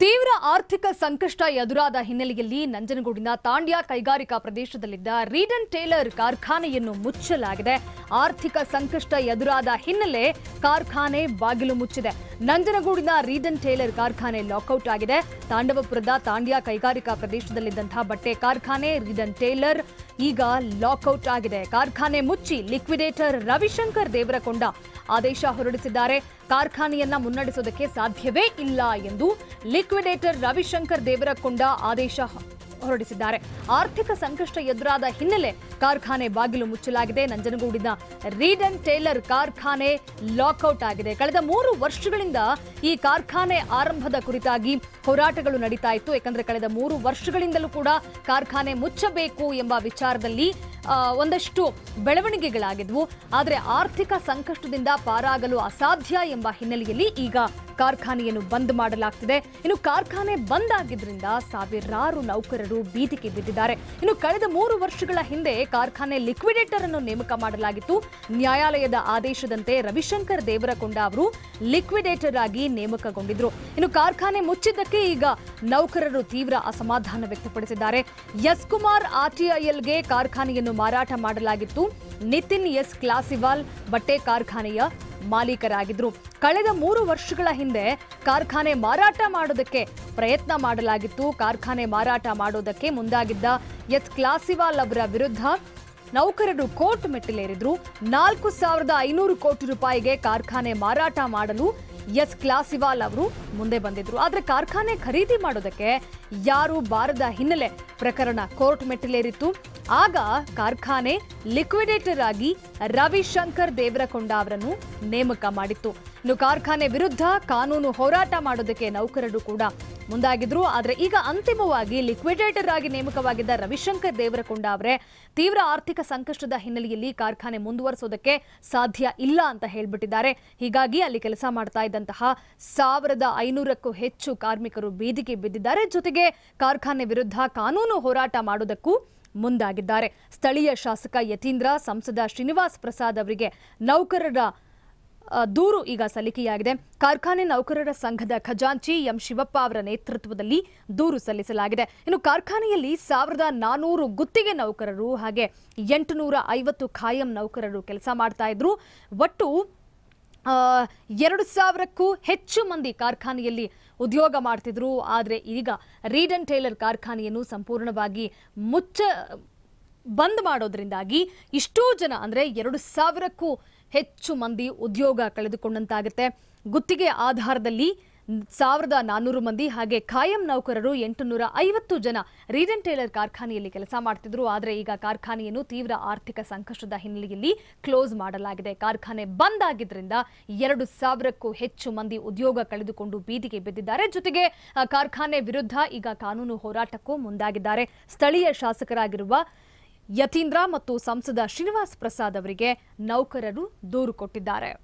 ತೀವ್ರ ಆರ್ಥಿಕ ಸಂಕಷ್ಟ ಎದುರಾದ ಹಿನ್ನೆಲೆಯಲ್ಲಿ ನಂಜನಗೂಡಿನ ತಾಂಡ್ಯ ಕೈಗಾರಿಕಾ ಪ್ರದೇಶದಲ್ಲಿದ್ದ ರೀಡನ್ ಟೇಲರ್ ಕಾರ್ಖಾನೆಯನ್ನು ಮುಚ್ಚಲಾಗಿದೆ ಆರ್ಥಿಕ ಸಂಕಷ್ಟ ಎದುರಾದ ಹಿನ್ನೆಲೆ ಕಾರ್ಖಾನೆ ಬಾಗಿಲು ಮುಚ್ಚಿದೆ ನಂಜನಗೂಡಿನ ರೀಡನ್ ಟೇಲರ್ ಕಾರ್ಖಾನೆ ಲಾಕೌಟ್ ಆಗಿದೆ ತಾಂಡವಪುರದ ತಾಂಡ್ಯ ಕೈಗಾರಿಕಾ ಪ್ರದೇಶದಲ್ಲಿದ್ದಂತಹ ಬಟ್ಟೆ ಕಾರ್ಖಾನೆ ರೀಡನ್ ಟೇಲರ್ ಈಗ ಲಾಕೌಟ್ ಆಗಿದೆ ಕಾರ್ಖಾನೆ ಮುಚ್ಚಿ ಲಿಕ್ವಿಡೇಟರ್ ರವಿಶಂಕರ್ ದೇವರಕೊಂಡ ಆದೇಶ ಹೊರಡಿಸಿದ್ದಾರೆ ಕಾರ್ಖಾನೆಯನ್ನ ಮುನ್ನಡೆಸೋದಕ್ಕೆ ಸಾಧ್ಯವೇ ಇಲ್ಲ ಎಂದು ಲಿಕ್ವಿಡೇಟರ್ ರವಿಶಂಕರ್ ದೇವರಕೊಂಡ ಆದೇಶ ಹೊರಡಿಸಿದ್ದಾರೆ ಆರ್ಥಿಕ ಸಂಕಷ್ಟ ಎದುರಾದ ಹಿನ್ನೆಲೆ ಕಾರ್ಖಾನೆ ಬಾಗಿಲು ಮುಚ್ಚಲಾಗಿದೆ ನಂಜನಗೂಡಿನ ರೀಡ್ ಅಂಡ್ ಟೇಲರ್ ಕಾರ್ಖಾನೆ ಲಾಕೌಟ್ ಆಗಿದೆ ಕಳೆದ ಮೂರು ವರ್ಷಗಳಿಂದ ಈ ಕಾರ್ಖಾನೆ ಆರಂಭದ ಕುರಿತಾಗಿ ಹೋರಾಟಗಳು ನಡೀತಾ ಇತ್ತು ಯಾಕಂದ್ರೆ ಕಳೆದ ಮೂರು ವರ್ಷಗಳಿಂದಲೂ ಕೂಡ ಕಾರ್ಖಾನೆ ಮುಚ್ಚಬೇಕು ಎಂಬ ವಿಚಾರದಲ್ಲಿ ಆ, ಒಂದಷ್ಟು ಬೆಳವಣಿಗೆಗಳಾಗಿದ್ವು ಆದರೆ ಆರ್ಥಿಕ ಸಂಕಷ್ಟದಿಂದ ಪಾರಾಗಲು ಅಸಾಧ್ಯ ಎಂಬ ಹಿನ್ನೆಲೆಯಲ್ಲಿ ಈಗ ಕಾರ್ಖಾನೆಯನ್ನು ಬಂದ್ ಮಾಡಲಾಗ್ತಿದೆ ಇನ್ನು ಕಾರ್ಖಾನೆ ಬಂದ್ ಆಗಿದ್ರಿಂದ ಸಾವಿರಾರು ನೌಕರರು ಬೀದಿಗೆ ಬಿದ್ದಿದ್ದಾರೆ ಇನ್ನು ಕಳೆದ ಮೂರು ವರ್ಷಗಳ ಹಿಂದೆ ಕಾರ್ಖಾನೆ ಲಿಕ್ವಿಡೇಟರ್ ಅನ್ನು ನೇಮಕ ಮಾಡಲಾಗಿತ್ತು ನ್ಯಾಯಾಲಯದ ಆದೇಶದಂತೆ ರವಿಶಂಕರ್ ದೇವರಕೊಂಡ ಅವರು ಲಿಕ್ವಿಡೇಟರ್ ಆಗಿ ನೇಮಕಗೊಂಡಿದ್ರು ಇನ್ನು ಕಾರ್ಖಾನೆ ಮುಚ್ಚಿದ್ದಕ್ಕೆ ಈಗ ನೌಕರರು ತೀವ್ರ ಅಸಮಾಧಾನ ವ್ಯಕ್ತಪಡಿಸಿದ್ದಾರೆ ಎಸ್ ಕುಮಾರ್ ಆರ್ಟಿಐಎಲ್ಗೆ ಕಾರ್ಖಾನೆಯನ್ನು ಮಾರಾಟ ಮಾಡಲಾಗಿತ್ತು ನಿತಿನ್ ಎಸ್ ಕ್ಲಾಸಿವಾಲ್ ಬಟ್ಟೆ ಕಾರ್ಖಾನೆಯ ಮಾಲೀಕರಾಗಿದ್ರು ಕಳೆದ ಮೂರು ವರ್ಷಗಳ ಹಿಂದೆ ಕಾರ್ಖಾನೆ ಮಾರಾಟ ಮಾಡೋದಕ್ಕೆ ಪ್ರಯತ್ನ ಮಾಡಲಾಗಿತ್ತು ಕಾರ್ಖಾನೆ ಮಾರಾಟ ಮಾಡೋದಕ್ಕೆ ಮುಂದಾಗಿದ್ದ ಎಸ್ ಕ್ಲಾಸಿವಾಲ್ ಅವರ ವಿರುದ್ಧ ನೌಕರರು ಕೋರ್ಟ್ ಮೆಟ್ಟಿಲೇರಿದ್ರು ನಾಲ್ಕು ಸಾವಿರದ ಐನೂರು ಕೋಟಿ ರೂಪಾಯಿಗೆ ಕಾರ್ಖಾನೆ ಮಾರಾಟ ಮಾಡಲು ಎಸ್ ಕ್ಲಾಸಿವಾಲ್ ಅವರು ಮುಂದೆ ಬಂದಿದ್ರು ಆದ್ರೆ ಕಾರ್ಖಾನೆ ಖರೀದಿ ಮಾಡೋದಕ್ಕೆ ಯಾರು ಬಾರದ ಹಿನ್ನೆಲೆ ಪ್ರಕರಣ ಕೋರ್ಟ್ ಮೆಟ್ಟಿಲೇರಿತ್ತು ಆಗ ಕಾರ್ಖಾನೆ ಲಿಕ್ವಿಡೇಟರ್ ಆಗಿ ರವಿಶಂಕರ್ ದೇವರಕೊಂಡ ಅವರನ್ನು ನೇಮಕ ಮಾಡಿತ್ತು ಇನ್ನು ಕಾರ್ಖಾನೆ ವಿರುದ್ಧ ಕಾನೂನು ಹೋರಾಟ ಮಾಡೋದಕ್ಕೆ ನೌಕರರು ಕೂಡ ಮುಂದಾಗಿದ್ರು ಆದ್ರೆ ಈಗ ಅಂತಿಮವಾಗಿ ಲಿಕ್ವಿಡೇಟರ್ ಆಗಿ ನೇಮಕವಾಗಿದ್ದ ರವಿಶಂಕರ್ ದೇವರಕೊಂಡ ಅವರೇ ತೀವ್ರ ಆರ್ಥಿಕ ಸಂಕಷ್ಟದ ಹಿನ್ನೆಲೆಯಲ್ಲಿ ಕಾರ್ಖಾನೆ ಮುಂದುವರಿಸೋದಕ್ಕೆ ಸಾಧ್ಯ ಇಲ್ಲ ಅಂತ ಹೇಳ್ಬಿಟ್ಟಿದ್ದಾರೆ ಹೀಗಾಗಿ ಅಲ್ಲಿ ಕೆಲಸ ಮಾಡ್ತಾ ಇದ್ದಂತಹ ಸಾವಿರದ ಐನೂರಕ್ಕೂ ಹೆಚ್ಚು ಕಾರ್ಮಿಕರು ಬೀದಿಗೆ ಬಿದ್ದಿದ್ದಾರೆ ಜೊತೆಗೆ ಕಾರ್ಖಾನೆ ವಿರುದ್ಧ ಕಾನೂನು ಹೋರಾಟ ಮಾಡೋದಕ್ಕೂ ಮುಂದಾಗಿದ್ದಾರೆ ಸ್ಥಳೀಯ ಶಾಸಕ ಯತೀಂದ್ರ ಸಂಸದ ಶ್ರೀನಿವಾಸ್ ಪ್ರಸಾದ್ ಅವರಿಗೆ ನೌಕರರ ಆ, ದೂರು ಈಗ ಸಲ್ಲಿಕೆಯಾಗಿದೆ ಕಾರ್ಖಾನೆ ನೌಕರರ ಸಂಘದ ಖಜಾಂಚಿ ಎಂ ಶಿವಪ್ಪ ಅವರ ನೇತೃತ್ವದಲ್ಲಿ ದೂರು ಸಲ್ಲಿಸಲಾಗಿದೆ ಇನ್ನು ಕಾರ್ಖಾನೆಯಲ್ಲಿ ಸಾವಿರದ ನಾನೂರು ಗುತ್ತಿಗೆ ನೌಕರರು ಹಾಗೆ ಎಂಟುನೂರ ಐವತ್ತು ಖಾಯಂ ನೌಕರರು ಕೆಲಸ ಮಾಡ್ತಾ ಇದ್ರು ಒಟ್ಟು ಆ, ಎರಡು ಸಾವಿರಕ್ಕೂ ಹೆಚ್ಚು ಮಂದಿ ಕಾರ್ಖಾನೆಯಲ್ಲಿ ಉದ್ಯೋಗ ಮಾಡ್ತಿದ್ರು ಆದರೆ ಈಗ ರೀಡ್ ಅಂಡ್ ಟೇಲರ್ ಕಾರ್ಖಾನೆಯನ್ನು ಸಂಪೂರ್ಣವಾಗಿ ಮುಚ್ಚ ಬಂದ್ ಮಾಡೋದ್ರಿಂದಾಗಿ ಇಷ್ಟೂ ಜನ ಅಂದರೆ ಎರಡು ಸಾವಿರಕ್ಕೂ ಹೆಚ್ಚು ಮಂದಿ ಉದ್ಯೋಗ ಕಳೆದುಕೊಂಡಂತಾಗುತ್ತೆ ಗುತ್ತಿಗೆ ಆಧಾರದಲ್ಲಿ ಸಾವಿರದ ನಾನ್ನೂರು ಮಂದಿ ಹಾಗೆ ಖಾಯಂ ನೌಕರರು ಎಂಟುನೂರ ಐವತ್ತು ಜನ ರೀಡ್ ಅಂಡ್ ಟೇಲರ್ ಕಾರ್ಖಾನೆಯಲ್ಲಿ ಕೆಲಸ ಮಾಡ್ತಿದ್ರು ಆದರೆ ಈಗ ಕಾರ್ಖಾನೆಯನ್ನು ತೀವ್ರ ಆರ್ಥಿಕ ಸಂಕಷ್ಟದ ಹಿನ್ನೆಲೆಯಲ್ಲಿ ಕ್ಲೋಸ್ ಮಾಡಲಾಗಿದೆ ಕಾರ್ಖಾನೆ ಬಂದ್ ಆಗಿದ್ರಿಂದ ಎರಡು ಸಾವಿರಕ್ಕೂ ಹೆಚ್ಚು ಮಂದಿ ಉದ್ಯೋಗ ಕಳೆದುಕೊಂಡು ಬೀದಿಗೆ ಬಿದ್ದಿದ್ದಾರೆ ಜೊತೆಗೆ ಆ, ಕಾರ್ಖಾನೆ ವಿರುದ್ಧ ಈಗ ಕಾನೂನು ಹೋರಾಟಕ್ಕೂ ಮುಂದಾಗಿದ್ದಾರೆ ಸ್ಥಳೀಯ ಶಾಸಕರಾಗಿರುವ ಯತೀಂದ್ರ ಮತ್ತು ಸಂಸದ ಶ್ರೀನಿವಾಸ್ ಪ್ರಸಾದ್ ಅವರಿಗೆ ನೌಕರರು ದೂರು ಕೊಟ್ಟಿದ್ದಾರೆ